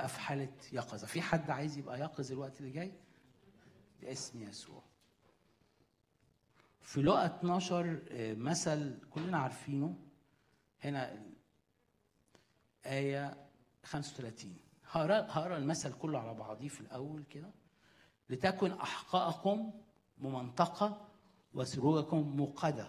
يبقى في حالة يقظة في حد عايز يبقى يقظ الوقت اللي جاي باسم يسوع في لقا 12 آه، مثل كلنا عارفينه هنا آية 35 هقرا هقرا المثل كله على بعضيه في الأول كده لتكن أحقاءكم ممنطقة وسروجكم موقدة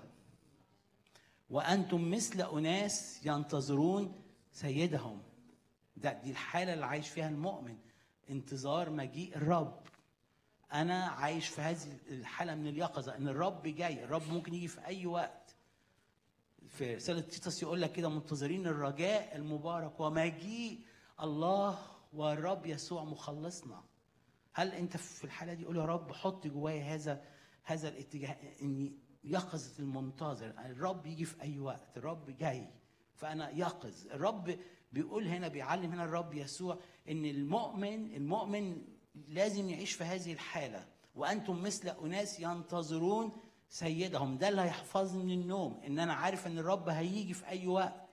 وأنتم مثل أناس ينتظرون سيدهم ده دي الحالة اللي عايش فيها المؤمن انتظار مجيء الرب أنا عايش في هذه الحالة من اليقظة إن الرب جاي الرب ممكن يجي في أي وقت في رسالة تيتوس يقول لك كده منتظرين الرجاء المبارك ومجيء الله والرب يسوع مخلصنا هل انت في الحاله دي قول يا رب حط جوايا هذا هذا الاتجاه اني يقظه المنتظر الرب يجي في اي وقت الرب جاي فانا يقظ الرب بيقول هنا بيعلم هنا الرب يسوع ان المؤمن المؤمن لازم يعيش في هذه الحاله وانتم مثل اناس ينتظرون سيدهم ده اللي هيحفظني من النوم ان انا عارف ان الرب هيجي في اي وقت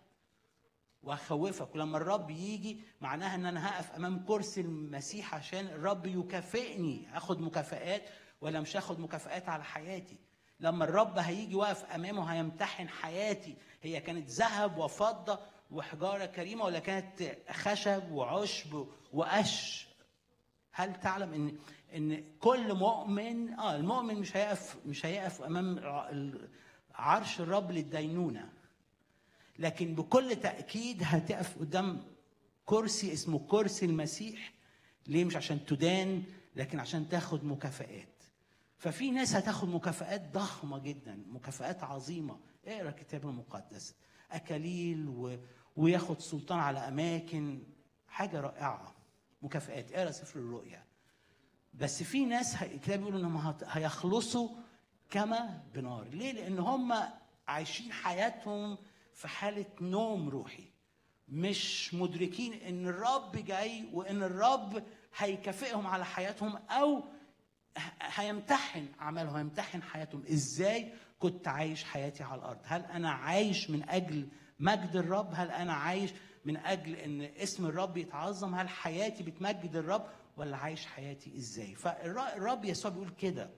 وهخوفك ولما الرب يجي معناها ان انا هقف امام كرسي المسيح عشان الرب يكافئني هاخد مكافآت ولا مش هاخد مكافآت على حياتي لما الرب هيجي واقف امامه هيمتحن حياتي هي كانت ذهب وفضه وحجاره كريمه ولا كانت خشب وعشب وقش هل تعلم ان ان كل مؤمن اه المؤمن مش هيقف مش هيقف امام ع- عرش الرب للدينونه لكن بكل تأكيد هتقف قدام كرسي اسمه كرسي المسيح ليه مش عشان تدان لكن عشان تاخد مكافآت ففي ناس هتاخد مكافآت ضخمة جدا مكافآت عظيمة اقرا الكتاب المقدس أكاليل و... وياخد سلطان على أماكن حاجة رائعة مكافآت اقرا سفر الرؤيا بس في ناس ه- الكتاب بيقول انهم هت- هيخلصوا كما بنار ليه لان هم عايشين حياتهم في حاله نوم روحي مش مدركين ان الرب جاي وان الرب هيكافئهم على حياتهم او ه- هيمتحن اعمالهم هيمتحن حياتهم ازاي كنت عايش حياتي على الارض هل انا عايش من اجل مجد الرب هل انا عايش من اجل ان اسم الرب يتعظم هل حياتي بتمجد الرب ولا عايش حياتي ازاي فالرب يسوع بيقول كده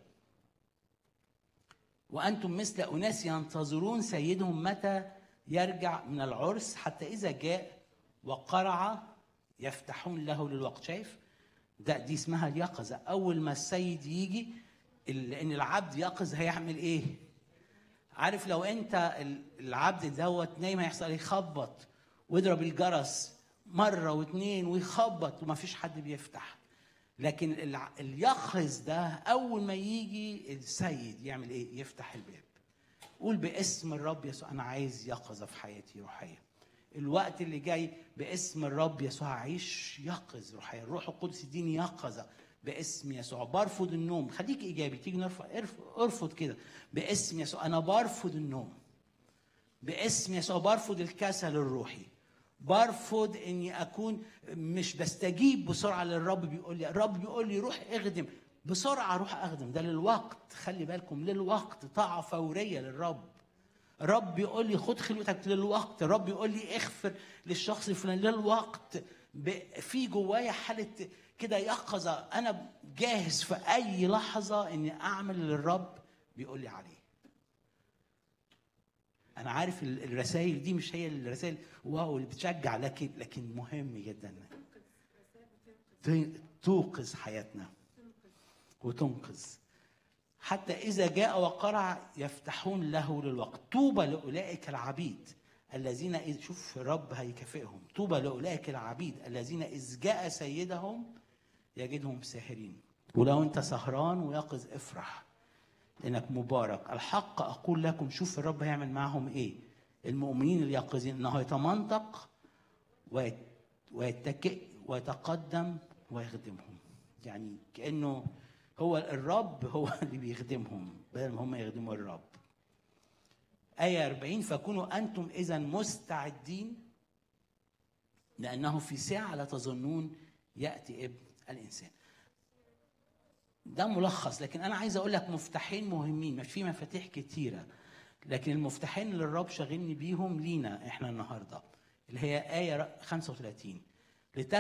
وانتم مثل اناس ينتظرون سيدهم متى يرجع من العرس حتى اذا جاء وقرع يفتحون له للوقت شايف ده دي اسمها اليقظه اول ما السيد يجي ال- لان العبد يقظ هيعمل ايه عارف لو انت ال- العبد دوت نايم هيحصل ايه يخبط ويضرب الجرس مره واثنين ويخبط وما فيش حد بيفتح لكن الع- اليقظ ده اول ما يجي السيد يعمل ايه يفتح الباب قول باسم الرب يسوع انا عايز يقظه في حياتي روحيه الوقت اللي جاي باسم الرب يسوع هعيش يقظ روحيا الروح القدس يديني يقظه باسم يسوع برفض النوم خليك ايجابي تيجي نرفع ارف- ارفض كده باسم يسوع انا برفض النوم باسم يسوع برفض الكسل الروحي برفض اني اكون مش بستجيب بسرعه للرب بيقول لي الرب بيقول لي روح اخدم بسرعه روح اخدم ده للوقت خلي بالكم للوقت طاعه فوريه للرب الرب بيقول لي خد خلوتك للوقت الرب يقول لي اغفر للشخص الفلاني للوقت ب- في جوايا حاله كده يقظه انا جاهز في اي لحظه اني اعمل اللي الرب بيقول لي عليه انا عارف ال- الرسائل دي مش هي الرسائل واو اللي بتشجع لكن لكن مهم جدا ت- توقظ حياتنا وتنقذ حتى إذا جاء وقرع يفتحون له للوقت طوبى لأولئك العبيد الذين إذ شوف الرب هيكافئهم طوبى لأولئك العبيد الذين إذ جاء سيدهم يجدهم ساهرين ولو أنت سهران ويقظ افرح لأنك مبارك الحق أقول لكم شوف الرب هيعمل معهم إيه المؤمنين اليقظين أنه يتمنطق ويت- ويتكئ ويتقدم ويخدمهم يعني كأنه هو الرب هو اللي بيخدمهم بدل ما هم يخدموا الرب آية 40 فكونوا أنتم إذا مستعدين لأنه في ساعة لا تظنون يأتي ابن الإنسان ده ملخص لكن أنا عايز أقول لك مفتاحين مهمين مش في مفاتيح كتيرة لكن المفتاحين اللي الرب شاغلني بيهم لينا إحنا النهاردة اللي هي آية 35